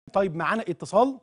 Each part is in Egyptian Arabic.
طيب معانا اتصال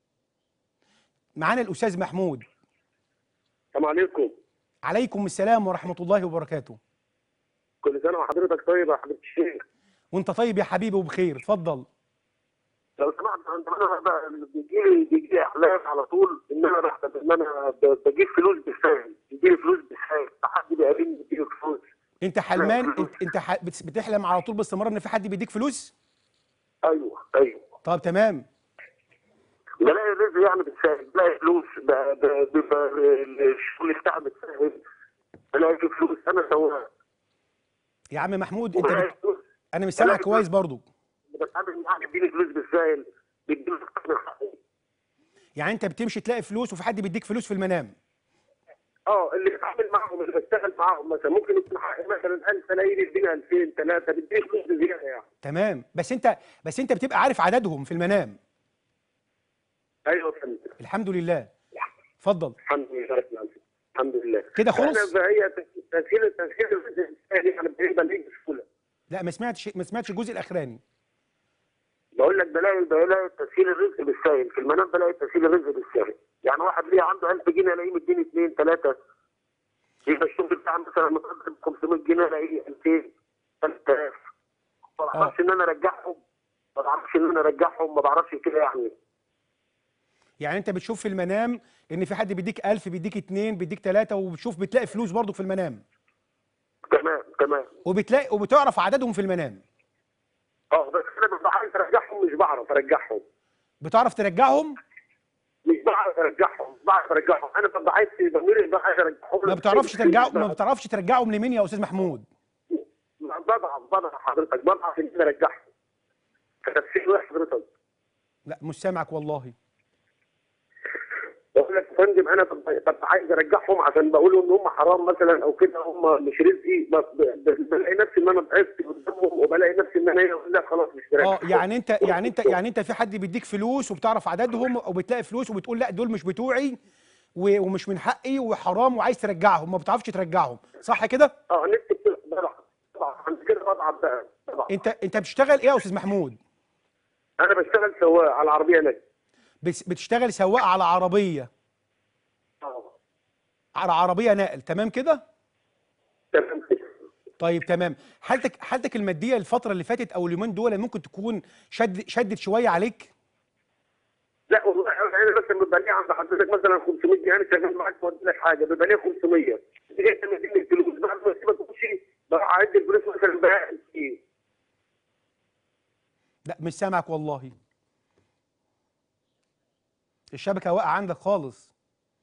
معانا الاستاذ محمود السلام عليكم عليكم السلام ورحمه الله وبركاته كل سنه وحضرتك طيب يا حضرة الشيخ وانت طيب يا حبيبي وبخير اتفضل لو سمحت انت انا بقى بيجي لي بيجي لي احلام على طول ان انا بحلم ان انا ب- بجيب فلوس بالسهل بيجي لي فلوس بالسهل حد بيقابلني بيجي فلوس انت حلمان انت, انت ح- بت- بتحلم على طول باستمرار ان في حد بيديك فلوس ايوه ايوه طب تمام بلاقي الرزق يعني بالسهل بلاقي فلوس ب- ب- ب- ب- الشغل بتاعي بالسهل بلاقي في فلوس انا سواق يا عم محمود انت وبلاقي بت... فلوس انا مش سامع كويس برضو بتقابل معاه بيديني فلوس بالسهل بيديني اكتر من حقي يعني انت بتمشي تلاقي فلوس وفي حد بيديك فلوس في المنام اه اللي بتعامل معاهم اللي بشتغل معاهم مثلا ممكن يكون حقي مثلا 1000 الاقي لي يديني 2000 3 بيديني فلوس بزياده يعني تمام بس انت بس انت بتبقى عارف عددهم في المنام ايوه فهمت الحمد لله اتفضل الحمد لله رب العالمين الحمد لله كده خلص؟ انا فهي تسهيل تسهيل الرزق الثاني يعني بيبقى ليه بسهوله لا ما سمعتش ما سمعتش الجزء الاخراني بقول لك بلاقي بلاقي تسهيل الرزق بالسهل في المنام بلاقي تسهيل الرزق بالسهل يعني واحد ليه عنده 1000 جنيه الاقيه مديني 2 3 يبقى الشغل بتاع مثلا مقدم 500 جنيه الاقيه 2000 3000 ما بعرفش ان انا ارجعهم ما بعرفش ان انا ارجعهم ما بعرفش كده يعني يعني انت بتشوف في المنام ان في حد بيديك 1000 بيديك 2 بيديك 3 وبتشوف بتلاقي فلوس برضو في المنام تمام تمام وبتلاقي وبتعرف عددهم في المنام اه بس انا ببقى عايز ارجعهم مش بعرف ارجعهم بتعرف ترجعهم مش بعرف ارجعهم مش بعرف ارجعهم انا ببقى عايز في ضميري ببقى عايز ارجعهم ما بتعرفش ترجعهم ما بتعرفش ترجعهم لمين يا استاذ محمود بضعف بضعف حضرتك بضعف ان انا ارجعهم فتفسير واحد حضرتك لا مش سامعك والله بقول لك يا فندم انا ببقى ببقى عايز ارجعهم عشان بقول ان هم حرام مثلا او كده هم مش رزقي ب- ب- بلاقي نفسي ان انا ضعفت قدامهم وبلاقي نفسي ان انا إيه، لا خلاص مش راجع اه يعني انت يعني انت يعني انت في حد بيديك فلوس وبتعرف عددهم وبتلاقي فلوس وبتقول لا دول مش بتوعي و- ومش من حقي وحرام وعايز ترجعهم ما بتعرفش ترجعهم صح كده اه نفسي كده بضعف بضعف عند كده بضعف بقى بضعف. انت انت بتشتغل ايه يا استاذ محمود انا بشتغل سواق على العربيه نجد بس- بتشتغل سواق على عربيه اه على عربيه نقل تمام كده تمام كده طيب تمام حالتك حالتك الماديه الفتره اللي فاتت او اليومين دول ممكن تكون شد شدت شويه عليك لا والله انا مثلا بيبقى لي عند حضرتك مثلا 500 جنيه انا شغال معاك بودي لك حاجه بيبقى لي 500 تيجي انت مديني الفلوس بعد ما اسيبك تمشي بروح اعد الفلوس مثلا بقى ايه لا مش سامعك والله الشبكه واقعه عندك خالص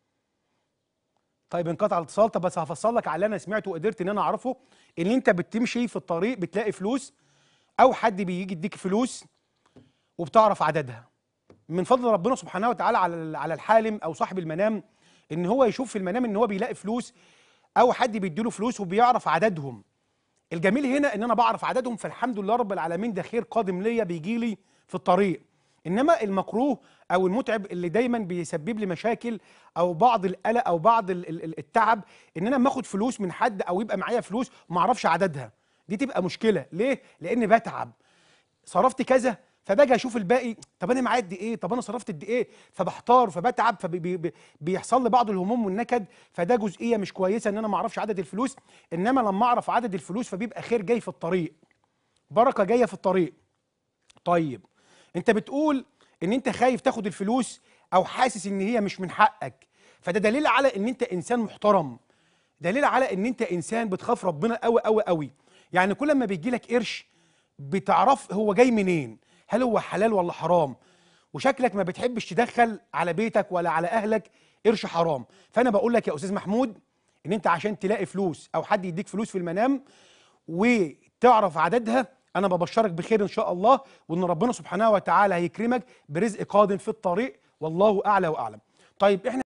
طيب انقطع الاتصال طب بس هفصل لك على اللي انا سمعته وقدرت ان انا اعرفه ان انت بتمشي في الطريق بتلاقي فلوس او حد بيجي يديك فلوس وبتعرف عددها من فضل ربنا سبحانه وتعالى على على الحالم او صاحب المنام ان هو يشوف في المنام ان هو بيلاقي فلوس او حد بيديله فلوس وبيعرف عددهم الجميل هنا ان انا بعرف عددهم فالحمد لله رب العالمين ده خير قادم ليا بيجي لي في الطريق انما المكروه او المتعب اللي دايما بيسبب لي مشاكل او بعض القلق او بعض ال- ال- ال- التعب ان انا اما اخد فلوس من حد او يبقى معايا فلوس وما اعرفش عددها دي تبقى مشكله ليه لان بتعب صرفت كذا فباجي اشوف الباقي طب انا معايا قد ايه طب انا صرفت قد ايه فبحتار فبتعب فبيحصل لي بعض الهموم والنكد فده جزئيه مش كويسه ان انا ما اعرفش عدد الفلوس انما لما اعرف عدد الفلوس فبيبقى خير جاي في الطريق بركه جايه في الطريق طيب انت بتقول ان انت خايف تاخد الفلوس او حاسس ان هي مش من حقك فده دليل على ان انت انسان محترم دليل على ان انت انسان بتخاف ربنا قوي قوي قوي يعني كل ما بيجي لك قرش بتعرف هو جاي منين هل هو حلال ولا حرام وشكلك ما بتحبش تدخل على بيتك ولا على اهلك قرش حرام فانا بقول لك يا استاذ محمود ان انت عشان تلاقي فلوس او حد يديك فلوس في المنام وتعرف عددها انا ببشرك بخير ان شاء الله وان ربنا سبحانه وتعالى هيكرمك برزق قادم في الطريق والله اعلى واعلم طيب احنا